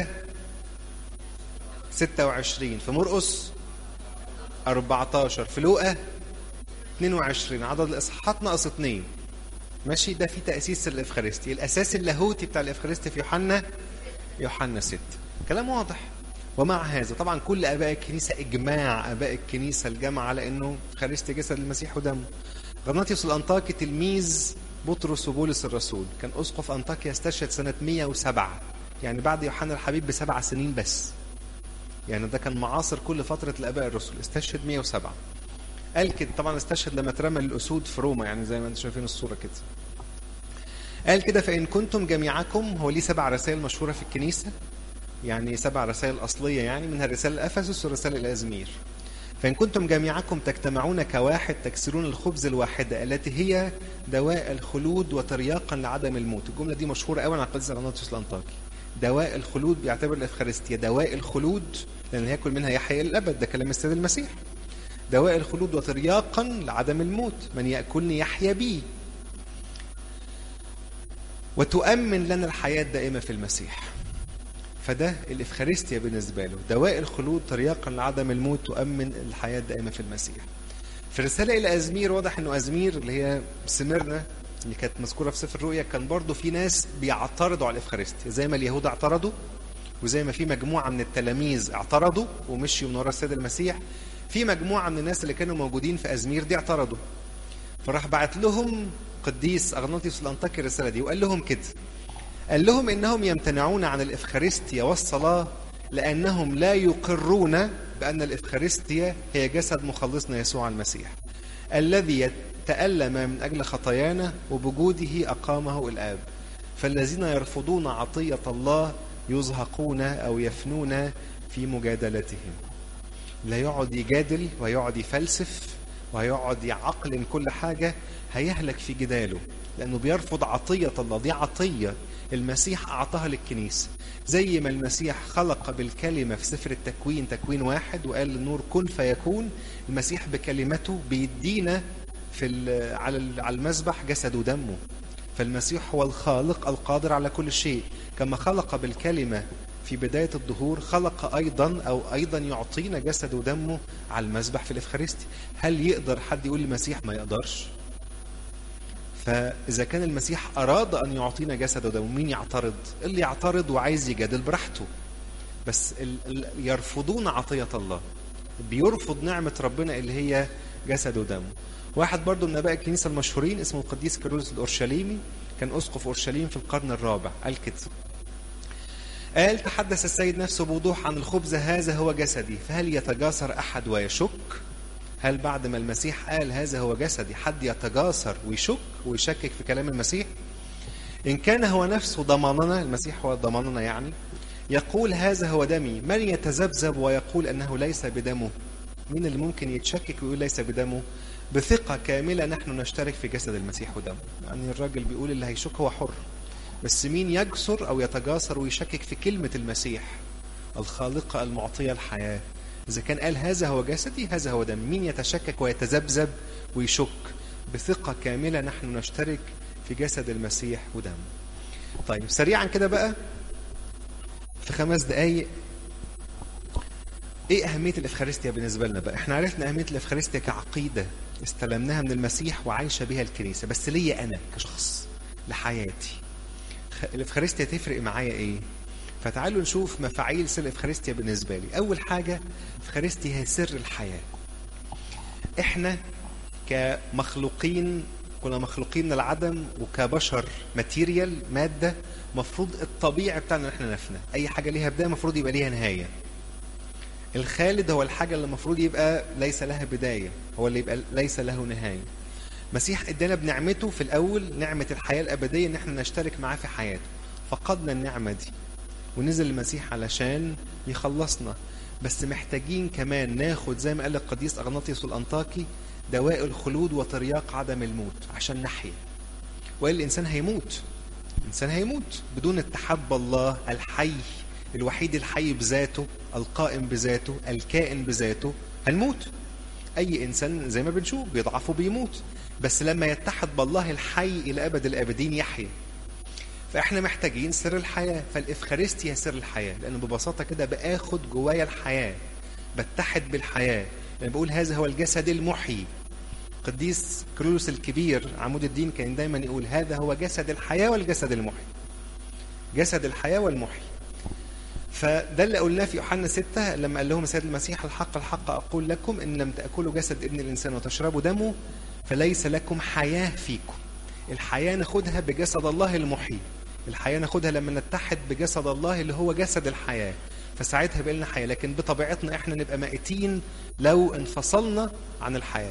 26 في مرقس 14 في لوقا 22 عدد الاصحاحات ناقص 2 ماشي ده في تاسيس الافخارستي الاساس اللاهوتي بتاع الافخارستي في يوحنا يوحنا 6 كلام واضح ومع هذا طبعا كل اباء الكنيسه اجماع اباء الكنيسه الجامعه على انه خريستي جسد المسيح ودمه غرناطيوس الانطاكي تلميذ بطرس وبولس الرسول كان اسقف انطاكيا استشهد سنه 107 يعني بعد يوحنا الحبيب بسبع سنين بس يعني ده كان معاصر كل فتره الاباء الرسل استشهد 107 قال كده طبعا استشهد لما اترمى الاسود في روما يعني زي ما انتم شايفين الصوره كده قال كده فان كنتم جميعكم هو ليه سبع رسائل مشهوره في الكنيسه يعني سبع رسائل اصليه يعني منها الرساله افسس والرساله الازمير فإن كنتم جميعكم تجتمعون كواحد تكسرون الخبز الواحدة التي هي دواء الخلود وترياقا لعدم الموت الجملة دي مشهورة قوي عن القديس أغناطيوس الأنطاكي دواء الخلود بيعتبر الإفخارستيا دواء الخلود لأن يأكل منها يحيى الأبد ده كلام السيد المسيح دواء الخلود وترياقا لعدم الموت من يأكلني يحيى بي وتؤمن لنا الحياة الدائمة في المسيح فده الإفخارستيا بالنسبة له دواء الخلود ترياقا لعدم الموت تؤمن الحياة الدائمة في المسيح في الرسالة إلى أزمير واضح أنه أزمير اللي هي سمرنا اللي كانت مذكورة في سفر الرؤيا كان برضو في ناس بيعترضوا على الإفخارستيا زي ما اليهود اعترضوا وزي ما في مجموعة من التلاميذ اعترضوا ومشيوا من وراء السيد المسيح في مجموعة من الناس اللي كانوا موجودين في أزمير دي اعترضوا فراح بعت لهم قديس أغناطيوس الأنطاكي الرسالة دي وقال لهم كده قال لهم إنهم يمتنعون عن الإفخارستيا والصلاة لأنهم لا يقرون بأن الإفخارستيا هي جسد مخلصنا يسوع المسيح الذي تألم من أجل خطايانا وبجوده أقامه الآب فالذين يرفضون عطية الله يزهقون أو يفنون في مجادلتهم لا يقعد يجادل ويقعد يفلسف وهيقعد يعقل كل حاجة هيهلك في جداله لأنه بيرفض عطية الله دي عطية المسيح أعطاها للكنيسة زي ما المسيح خلق بالكلمة في سفر التكوين تكوين واحد وقال للنور كن فيكون المسيح بكلمته بيدينا في على على المذبح جسد ودمه فالمسيح هو الخالق القادر على كل شيء كما خلق بالكلمة في بداية الظهور خلق أيضا أو أيضا يعطينا جسد ودمه على المذبح في الإفخارستي هل يقدر حد يقول المسيح ما يقدرش فإذا كان المسيح أراد أن يعطينا جسد ودمه مين يعترض اللي يعترض وعايز يجادل براحته بس يرفضون عطية الله بيرفض نعمة ربنا اللي هي جسد ودمه واحد برضو من اباء الكنيسه المشهورين اسمه القديس كيرلس الاورشليمي كان اسقف اورشليم في القرن الرابع قال كده قال تحدث السيد نفسه بوضوح عن الخبز هذا هو جسدي فهل يتجاسر احد ويشك هل بعد ما المسيح قال هذا هو جسدي حد يتجاسر ويشك ويشكك في كلام المسيح ان كان هو نفسه ضماننا المسيح هو ضماننا يعني يقول هذا هو دمي من يتذبذب ويقول انه ليس بدمه مين اللي ممكن يتشكك ويقول ليس بدمه بثقة كاملة نحن نشترك في جسد المسيح ودمه يعني الراجل بيقول اللي هيشك هو حر بس مين يجسر أو يتجاسر ويشكك في كلمة المسيح الخالقة المعطية الحياة إذا كان قال هذا هو جسدي هذا هو دم مين يتشكك ويتذبذب ويشك بثقة كاملة نحن نشترك في جسد المسيح ودمه طيب سريعا كده بقى في خمس دقايق ايه اهميه الافخارستيا بالنسبه لنا بقى احنا عرفنا اهميه الافخارستيا كعقيده استلمناها من المسيح وعايشه بها الكنيسه بس ليا انا كشخص لحياتي الافخارستيا تفرق معايا ايه فتعالوا نشوف مفاعيل سر الافخارستيا بالنسبه لي اول حاجه الافخارستيا هي سر الحياه احنا كمخلوقين كنا مخلوقين من العدم وكبشر ماتيريال ماده مفروض الطبيعي بتاعنا ان احنا نفنى اي حاجه ليها بدايه مفروض يبقى ليها نهايه الخالد هو الحاجة اللي المفروض يبقى ليس لها بداية هو اللي يبقى ليس له نهاية مسيح ادانا بنعمته في الأول نعمة الحياة الأبدية إن احنا نشترك معاه في حياته فقدنا النعمة دي ونزل المسيح علشان يخلصنا بس محتاجين كمان ناخد زي ما قال القديس أغناطيوس الأنطاكي دواء الخلود وترياق عدم الموت عشان نحيا وإلا الإنسان هيموت الإنسان هيموت بدون اتحب الله الحي الوحيد الحي بذاته القائم بذاته الكائن بذاته هنموت اي انسان زي ما بنشوف بيضعف وبيموت بس لما يتحد بالله الحي الى ابد الابدين يحيا فاحنا محتاجين سر الحياه فالافخارستيا سر الحياه لان ببساطه كده باخد جوايا الحياه بتحد بالحياه لان بقول هذا هو الجسد المحيي قديس كرولوس الكبير عمود الدين كان دايما يقول هذا هو جسد الحياه والجسد المحيي جسد الحياه والمحيي فده اللي قلناه في يوحنا 6 لما قال لهم السيد المسيح الحق الحق اقول لكم ان لم تاكلوا جسد ابن الانسان وتشربوا دمه فليس لكم حياه فيكم الحياه ناخدها بجسد الله المحيي الحياه ناخدها لما نتحد بجسد الله اللي هو جسد الحياه فساعتها بقى لنا حياه لكن بطبيعتنا احنا نبقى مائتين لو انفصلنا عن الحياه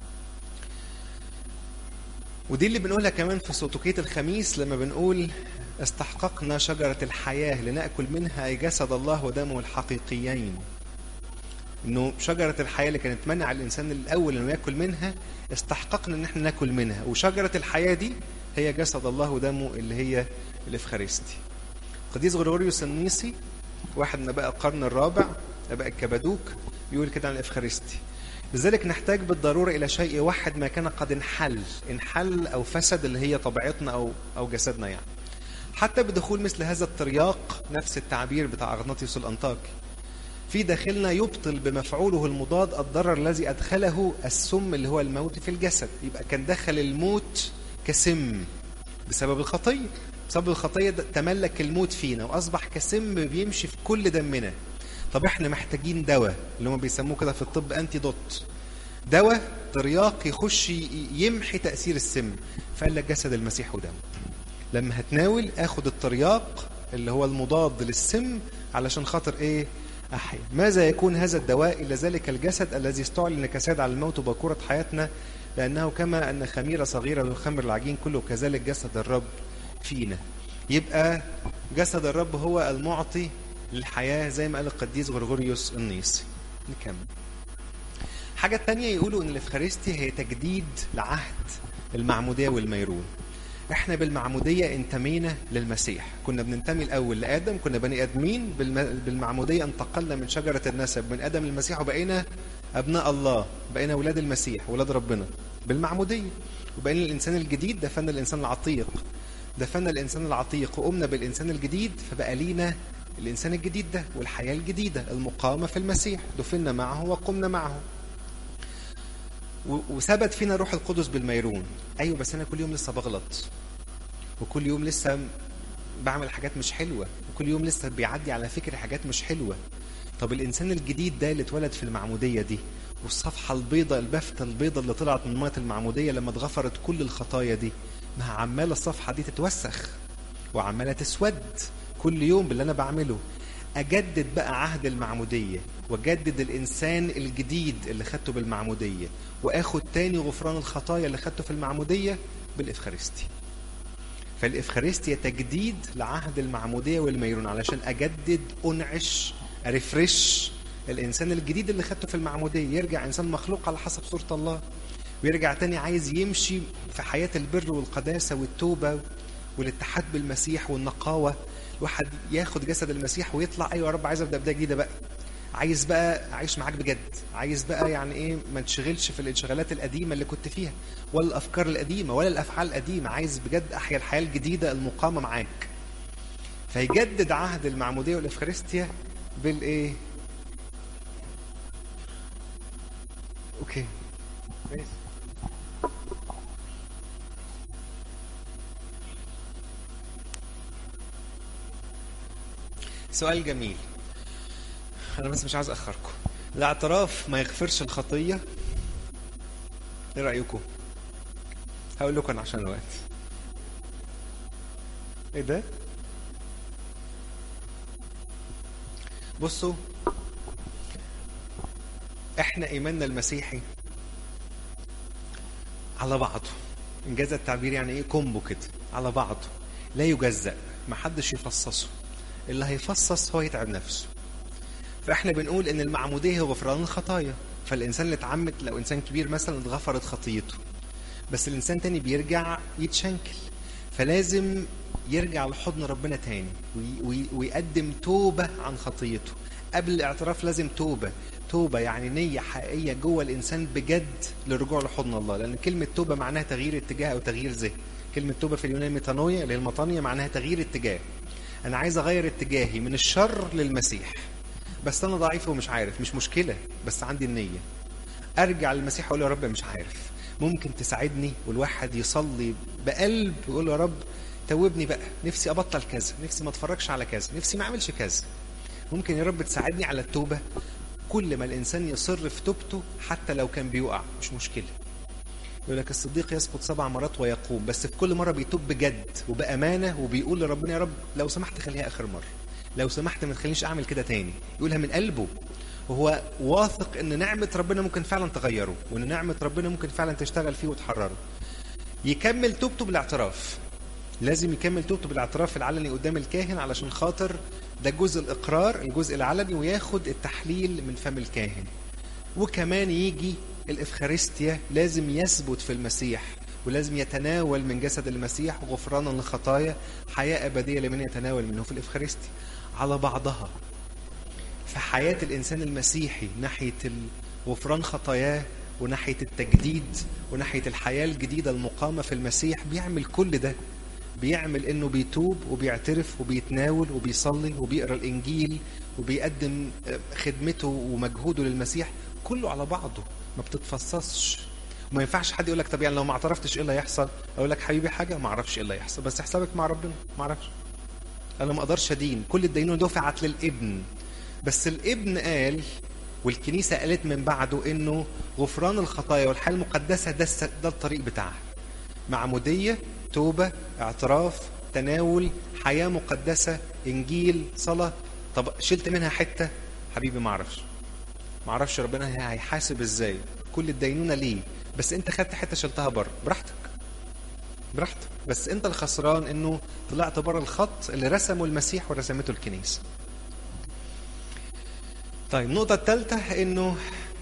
ودي اللي بنقولها كمان في سوتوكية الخميس لما بنقول استحققنا شجرة الحياة لنأكل منها جسد الله ودمه الحقيقيين انه شجرة الحياة اللي كانت منع الانسان الاول انه ياكل منها استحققنا ان احنا ناكل منها وشجرة الحياة دي هي جسد الله ودمه اللي هي الافخارستي قديس غريغوريوس النيسي واحد من اباء القرن الرابع اباء الكبادوك بيقول كده عن الافخارستي لذلك نحتاج بالضرورة إلى شيء يوحد ما كان قد انحل انحل أو فسد اللي هي طبيعتنا أو أو جسدنا يعني حتى بدخول مثل هذا الترياق نفس التعبير بتاع أغناطيوس الأنطاكي في داخلنا يبطل بمفعوله المضاد الضرر الذي أدخله السم اللي هو الموت في الجسد يبقى كان دخل الموت كسم بسبب الخطية بسبب الخطية تملك الموت فينا وأصبح كسم بيمشي في كل دمنا طب احنا محتاجين دواء اللي هم بيسموه كده في الطب انتي دوت دواء ترياق يخش يمحي تاثير السم فقال لك جسد المسيح ودمه لما هتناول اخد الترياق اللي هو المضاد للسم علشان خاطر ايه احيا ماذا يكون هذا الدواء الا ذلك الجسد الذي استعلن كساد على الموت وباكوره حياتنا لانه كما ان خميره صغيره يخمر العجين كله كذلك جسد الرب فينا يبقى جسد الرب هو المعطي للحياة زي ما قال القديس غرغوريوس النيسي نكمل حاجة تانية يقولوا ان الافخارستي هي تجديد لعهد المعمودية والميرون احنا بالمعمودية انتمينا للمسيح كنا بننتمي الاول لادم كنا بني ادمين بالمعمودية انتقلنا من شجرة النسب من ادم للمسيح وبقينا ابناء الله بقينا ولاد المسيح ولاد ربنا بالمعمودية وبقينا الانسان الجديد دفنا الانسان العتيق دفنا الانسان العتيق وقمنا بالانسان الجديد فبقى لينا الإنسان الجديد ده والحياة الجديدة المقامة في المسيح دفنا معه وقمنا معه وثبت فينا روح القدس بالميرون أيوة بس أنا كل يوم لسه بغلط وكل يوم لسه بعمل حاجات مش حلوة وكل يوم لسه بيعدي على فكرة حاجات مش حلوة طب الإنسان الجديد ده اللي اتولد في المعمودية دي والصفحة البيضة البفتة البيضة اللي طلعت من مية المعمودية لما اتغفرت كل الخطايا دي ما عمالة الصفحة دي تتوسخ وعمالة تسود كل يوم باللي انا بعمله اجدد بقى عهد المعموديه واجدد الانسان الجديد اللي خدته بالمعموديه واخد تاني غفران الخطايا اللي خدته في المعموديه بالافخارستي فالافخارستيا تجديد لعهد المعموديه والميرون علشان اجدد انعش ارفرش الانسان الجديد اللي خدته في المعموديه يرجع انسان مخلوق على حسب صوره الله ويرجع تاني عايز يمشي في حياه البر والقداسه والتوبه والاتحاد بالمسيح والنقاوه واحد ياخد جسد المسيح ويطلع ايوه يا رب عايز ابدا بدايه جديده بقى عايز بقى اعيش معاك بجد عايز بقى يعني ايه ما تشغلش في الانشغالات القديمه اللي كنت فيها ولا الافكار القديمه ولا الافعال القديمه عايز بجد احيا الحياه الجديده المقامه معاك فيجدد عهد المعموديه والافخارستيا بالايه اوكي كويس سؤال جميل انا بس مش عايز اخركم الاعتراف ما يغفرش الخطيه ايه رايكم هقول لكم انا عشان الوقت ايه ده بصوا احنا ايماننا المسيحي على بعضه انجاز التعبير يعني ايه كومبو كده على بعضه لا يجزأ محدش يفصصه اللي هيفصص هو يتعب نفسه فاحنا بنقول ان المعموديه هي غفران الخطايا فالانسان اللي اتعمد لو انسان كبير مثلا اتغفرت خطيته بس الانسان تاني بيرجع يتشنكل فلازم يرجع لحضن ربنا تاني ويقدم توبه عن خطيته قبل الاعتراف لازم توبه توبة يعني نية حقيقية جوه الإنسان بجد للرجوع لحضن الله لأن كلمة توبة معناها تغيير اتجاه أو تغيير ذهن كلمة توبة في اليونان ميتانويا اللي هي المطانية معناها تغيير اتجاه انا عايز اغير اتجاهي من الشر للمسيح بس انا ضعيف ومش عارف مش مشكله بس عندي النيه ارجع للمسيح اقول يا رب مش عارف ممكن تساعدني والواحد يصلي بقلب ويقول يا رب توبني بقى نفسي ابطل كذا نفسي ما اتفرجش على كذا نفسي ما اعملش كذا ممكن يا رب تساعدني على التوبه كل ما الانسان يصر في توبته حتى لو كان بيقع مش مشكله يقول لك الصديق يسقط سبع مرات ويقوم بس في كل مره بيتوب بجد وبامانه وبيقول لربنا يا رب لو سمحت خليها اخر مره لو سمحت ما تخلينيش اعمل كده تاني يقولها من قلبه وهو واثق ان نعمه ربنا ممكن فعلا تغيره وان نعمه ربنا ممكن فعلا تشتغل فيه وتحرره يكمل توبته بالاعتراف لازم يكمل توبته بالاعتراف العلني قدام الكاهن علشان خاطر ده جزء الاقرار الجزء العلني وياخد التحليل من فم الكاهن وكمان يجي الافخارستيا لازم يثبت في المسيح ولازم يتناول من جسد المسيح غفرانا للخطايا حياه ابديه لمن يتناول منه في الافخارستيا على بعضها في حياه الانسان المسيحي ناحيه غفران خطاياه وناحيه التجديد وناحيه الحياه الجديده المقامه في المسيح بيعمل كل ده بيعمل انه بيتوب وبيعترف وبيتناول وبيصلي وبيقرا الانجيل وبيقدم خدمته ومجهوده للمسيح كله على بعضه ما بتتفصصش وما ينفعش حد يقول لك طب يعني لو ما اعترفتش ايه اللي هيحصل اقول لك حبيبي حاجه ما اعرفش ايه اللي هيحصل بس حسابك مع ربنا ما اعرفش انا ما اقدرش ادين كل الدينونه دفعت للابن بس الابن قال والكنيسه قالت من بعده انه غفران الخطايا والحياه المقدسه ده ده الطريق بتاعها معموديه توبه اعتراف تناول حياه مقدسه انجيل صلاه طب شلت منها حته حبيبي ما اعرفش ما اعرفش ربنا هيحاسب ازاي كل الدينونه ليه بس انت خدت حته شلتها بره براحتك براحتك بس انت الخسران انه طلعت بره الخط اللي رسمه المسيح ورسمته الكنيسه طيب النقطه الثالثه انه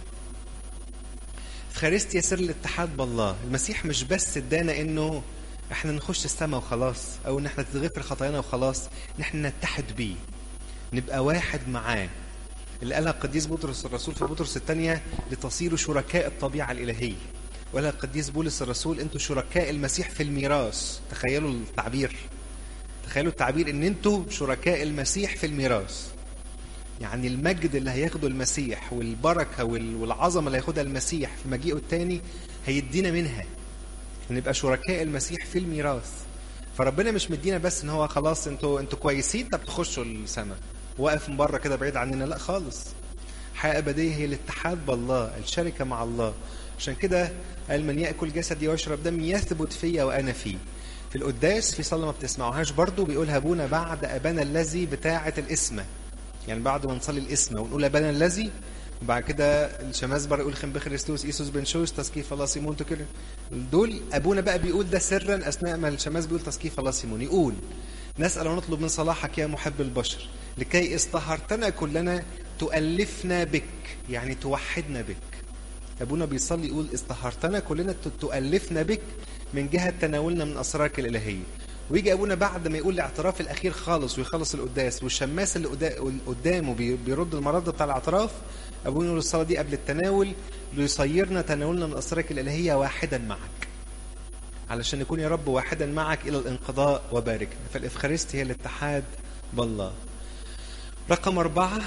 فخارستيا سر الاتحاد بالله المسيح مش بس ادانا انه احنا نخش السماء وخلاص او ان احنا تتغفر خطايانا وخلاص ان احنا نتحد بيه نبقى واحد معاه اللي قالها القديس بطرس الرسول في بطرس الثانية لتصيروا شركاء الطبيعة الإلهية ولا القديس بولس الرسول انتوا شركاء المسيح في الميراث تخيلوا التعبير تخيلوا التعبير ان انتوا شركاء المسيح في الميراث يعني المجد اللي هياخده المسيح والبركة والعظمة اللي هياخدها المسيح في مجيئه الثاني هيدينا منها نبقى شركاء المسيح في الميراث فربنا مش مدينا بس ان هو خلاص انتوا انتوا كويسين طب تخشوا السماء واقف من بره كده بعيد عننا لا خالص حياة أبدية هي الاتحاد بالله الشركة مع الله عشان كده قال من يأكل جسدي ويشرب دمي يثبت فيا وأنا فيه في القداس في صلاة ما بتسمعوهاش برضو بيقولها أبونا بعد أبانا الذي بتاعة الإسمة يعني بعد ما نصلي الإسمة ونقول أبانا الذي وبعد كده الشماسبر يقول خم بخريستوس ايسوس بن شوس تسكيف الله سيمون كده دول ابونا بقى بيقول ده سرا اثناء ما الشماس بيقول تسكيف الله سيمون يقول نسال ونطلب من صلاحك يا محب البشر لكي استهرتنا كلنا تؤلفنا بك يعني توحدنا بك ابونا بيصلي يقول استهرتنا كلنا تؤلفنا بك من جهه تناولنا من اسرارك الالهيه ويجي ابونا بعد ما يقول الاعتراف الاخير خالص ويخلص القداس والشماس اللي قدامه بيرد المرض بتاع الاعتراف ابونا يقول الصلاه دي قبل التناول ليصيرنا تناولنا من اسرارك الالهيه واحدا معك علشان نكون يا رب واحدا معك الى الانقضاء وباركنا فالافخارستي هي الاتحاد بالله رقم أربعة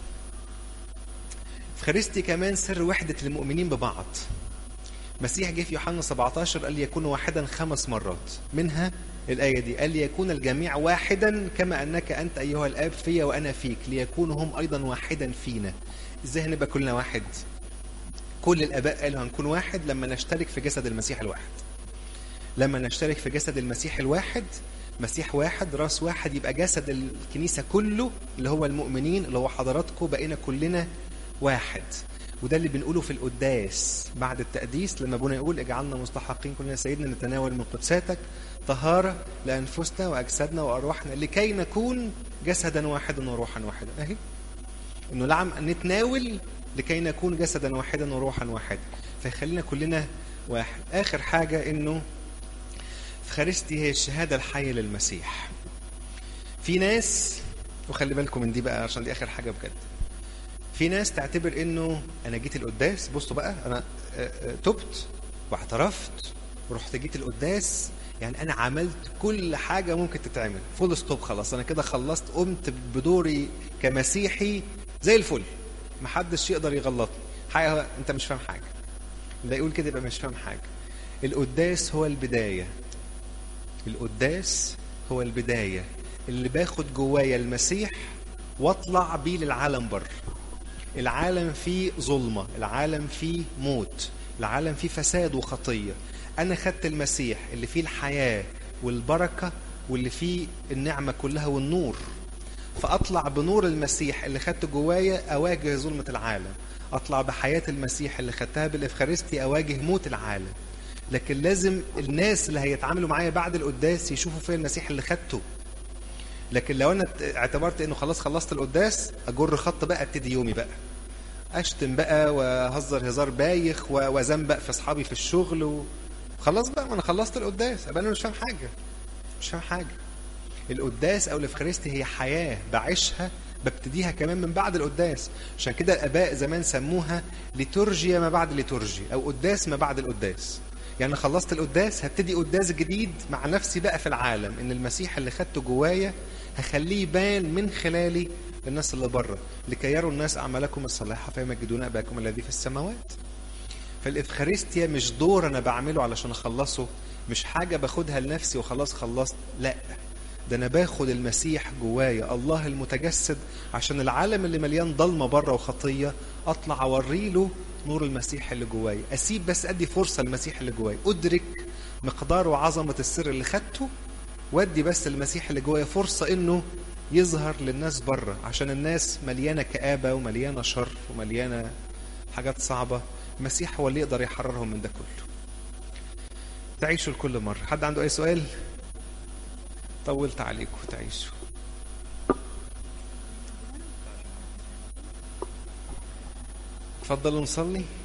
افخارستي كمان سر وحدة المؤمنين ببعض مسيح جه في يوحنا 17 قال ليكونوا واحدا خمس مرات منها الآية دي قال ليكون الجميع واحدا كما أنك أنت أيها الآب فيا وأنا فيك ليكونوا هم أيضا واحدا فينا إزاي هنبقى كلنا واحد كل الآباء قالوا هنكون واحد لما نشترك في جسد المسيح الواحد لما نشترك في جسد المسيح الواحد مسيح واحد راس واحد يبقى جسد الكنيسة كله اللي هو المؤمنين اللي هو حضراتكم بقينا كلنا واحد وده اللي بنقوله في القداس بعد التقديس لما ابونا يقول اجعلنا مستحقين كلنا سيدنا نتناول من قدساتك طهارة لأنفسنا وأجسادنا وأرواحنا لكي نكون جسدا واحدا وروحا واحدا أهي إنه لعم نتناول لكي نكون جسدا واحدا وروحا واحدا فيخلينا كلنا واحد آخر حاجة إنه فخارستي هي الشهادة الحية للمسيح في ناس وخلي بالكم من دي بقى عشان دي آخر حاجة بجد في ناس تعتبر انه انا جيت القداس بصوا بقى انا تبت واعترفت ورحت جيت القداس يعني انا عملت كل حاجه ممكن تتعمل فول ستوب خلاص انا كده خلصت قمت بدوري كمسيحي زي الفل محدش يقدر يغلطني حاجه انت مش فاهم حاجه اللي يقول كده يبقى مش فاهم حاجه القداس هو البدايه القداس هو البدايه اللي باخد جوايا المسيح واطلع بيه للعالم بره العالم فيه ظلمه العالم فيه موت العالم فيه فساد وخطيه انا خدت المسيح اللي فيه الحياه والبركه واللي فيه النعمه كلها والنور فاطلع بنور المسيح اللي خدته جوايا اواجه ظلمه العالم اطلع بحياه المسيح اللي خدتها بالافخارستي اواجه موت العالم لكن لازم الناس اللي هيتعاملوا معايا بعد القداس يشوفوا فيا المسيح اللي خدته لكن لو انا اعتبرت انه خلاص خلصت القداس اجر خط بقى ابتدي يومي بقى اشتم بقى واهزر هزار بايخ وازنبق في اصحابي في الشغل و... خلاص بقى ما انا خلصت القداس ابقى انا مش فاهم حاجه مش فاهم حاجه القداس او الافخارستي هي حياه بعيشها ببتديها كمان من بعد القداس عشان كده الاباء زمان سموها ليتورجيا ما بعد ليتورجي او قداس ما بعد القداس يعني خلصت القداس هبتدي قداس جديد مع نفسي بقى في العالم ان المسيح اللي خدته جوايا هخليه يبان من خلالي للناس اللي بره لكي يروا الناس اعمالكم الصالحه فيمجدون اباكم الذي في السماوات فالافخارستيا مش دور انا بعمله علشان اخلصه مش حاجه باخدها لنفسي وخلاص خلصت لا ده انا باخد المسيح جوايا الله المتجسد عشان العالم اللي مليان ضلمه بره وخطيه اطلع اوري له نور المسيح اللي جوايا اسيب بس ادي فرصه للمسيح اللي جوايا ادرك مقدار وعظمه السر اللي خدته وادي بس المسيح اللي جوايا فرصه انه يظهر للناس بره عشان الناس مليانه كآبه ومليانه شر ومليانه حاجات صعبه المسيح هو اللي يقدر يحررهم من ده كله تعيشوا لكل مره حد عنده اي سؤال طولت عليكم تعيشوا اتفضلوا نصلي